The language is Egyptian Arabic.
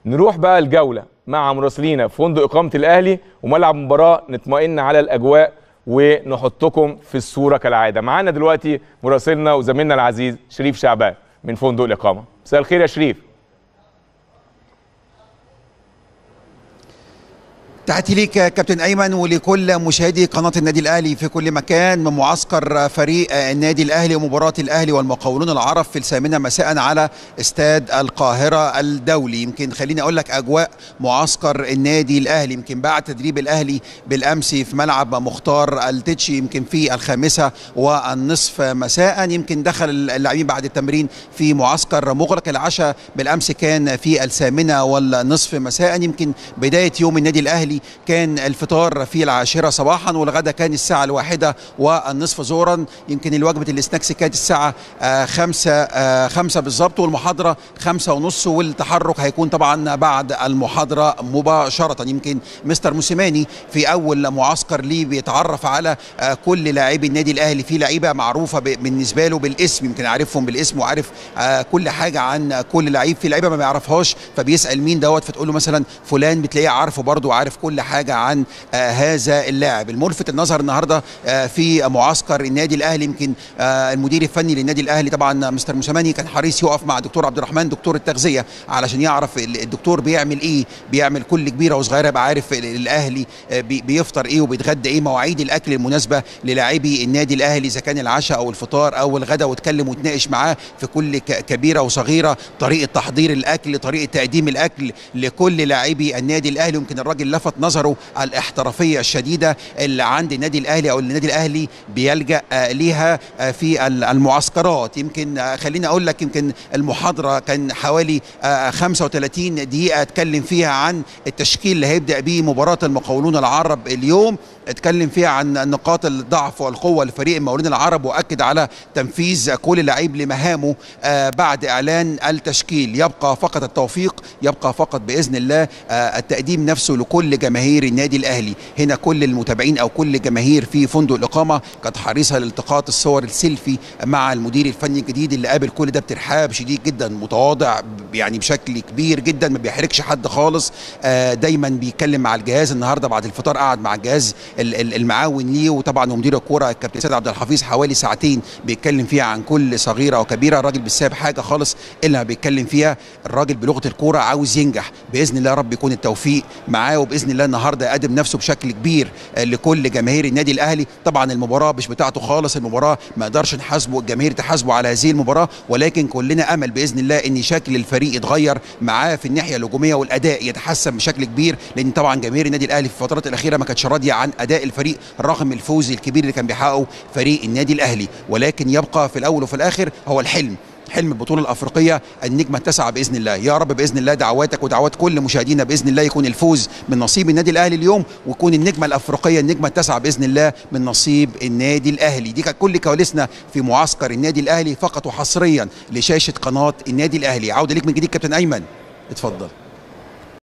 نروح بقى الجوله مع مراسلينا في فندق اقامه الاهلي وملعب مباراه نطمئن على الاجواء ونحطكم في الصوره كالعاده معانا دلوقتي مراسلنا وزميلنا العزيز شريف شعبان من فندق الاقامه مساء الخير يا شريف تحياتي ليك كابتن ايمن ولكل مشاهدي قناه النادي الاهلي في كل مكان من معسكر فريق النادي الاهلي ومباراه الاهلي والمقاولون العرب في الثامنه مساء على استاد القاهره الدولي يمكن خليني اقول لك اجواء معسكر النادي الاهلي يمكن بعد تدريب الاهلي بالامس في ملعب مختار التتشي يمكن في الخامسه والنصف مساء يمكن دخل اللاعبين بعد التمرين في معسكر مغلق العشاء بالامس كان في الثامنه والنصف مساء يمكن بدايه يوم النادي الاهلي كان الفطار في العاشرة صباحا والغدا كان الساعة الواحدة والنصف ظهرا يمكن الوجبة السناكس كانت الساعة آه خمسة آه خمسة بالظبط والمحاضرة خمسة ونص والتحرك هيكون طبعا بعد المحاضرة مباشرة يمكن مستر موسيماني في أول معسكر ليه بيتعرف على آه كل لاعبي النادي الأهلي في لعيبة معروفة بالنسبة له بالاسم يمكن عارفهم بالاسم وعارف كل حاجة عن كل لعيب في لعيبة ما بيعرفهاش فبيسأل مين دوت فتقول له مثلا فلان بتلاقيه عارفه برضه وعارف كل حاجه عن آه هذا اللاعب الملفت النظر النهارده آه في معسكر النادي الاهلي يمكن آه المدير الفني للنادي الاهلي طبعا مستر موسيماني كان حريص يقف مع الدكتور عبد الرحمن دكتور التغذيه علشان يعرف الدكتور بيعمل ايه بيعمل كل كبيره وصغيره يبقى عارف الاهلي بيفطر ايه وبيتغدى ايه مواعيد الاكل المناسبه للاعبي النادي الاهلي اذا كان العشاء او الفطار او الغداء واتكلم وتناقش معاه في كل كبيره وصغيره طريقه تحضير الاكل طريقه تقديم الاكل لكل لاعبي النادي الاهلي يمكن الراجل لفت نظره الاحترافيه الشديده اللي عند النادي الاهلي او النادي الاهلي بيلجا ليها في المعسكرات يمكن خليني اقول لك يمكن المحاضره كان حوالي 35 دقيقه اتكلم فيها عن التشكيل اللي هيبدا بيه مباراه المقاولون العرب اليوم اتكلم فيها عن نقاط الضعف والقوه لفريق المقاولين العرب واكد على تنفيذ كل لعيب لمهامه بعد اعلان التشكيل يبقى فقط التوفيق يبقى فقط باذن الله التقديم نفسه لكل جماهير النادي الاهلي هنا كل المتابعين او كل جماهير في فندق الاقامه كانت حريصه لالتقاط الصور السيلفي مع المدير الفني الجديد اللي قابل كل ده بترحاب شديد جدا متواضع يعني بشكل كبير جدا ما بيحرجش حد خالص دايما بيتكلم مع الجهاز النهارده بعد الفطار قعد مع الجهاز المعاون ليه وطبعا ومدير الكوره الكابتن سيد عبد الحفيظ حوالي ساعتين بيتكلم فيها عن كل صغيره وكبيره الراجل مش سايب حاجه خالص الا ما بيتكلم فيها الراجل بلغه الكوره عاوز ينجح باذن الله يا رب يكون التوفيق معاه وباذن الله النهارده يقدم نفسه بشكل كبير لكل جماهير النادي الاهلي طبعا المباراه مش بتاعته خالص المباراه ما نقدرش نحاسبه الجماهير تحاسبه على هذه المباراه ولكن كلنا امل باذن الله ان شكل الفريق يتغير معاه في الناحيه الهجوميه والاداء يتحسن بشكل كبير لان طبعا جماهير النادي الاهلي في الفترات الاخيره ما كانتش راضيه عن اداء الفريق رغم الفوز الكبير اللي كان بيحققه فريق النادي الاهلي ولكن يبقى في الاول وفي الاخر هو الحلم حلم البطوله الافريقيه النجمه التاسعه باذن الله يا رب باذن الله دعواتك ودعوات كل مشاهدينا باذن الله يكون الفوز من نصيب النادي الاهلي اليوم ويكون النجمه الافريقيه النجمه التاسعه باذن الله من نصيب النادي الاهلي دي كانت كل كواليسنا في معسكر النادي الاهلي فقط وحصريا لشاشه قناه النادي الاهلي عوده ليك من جديد كابتن ايمن اتفضل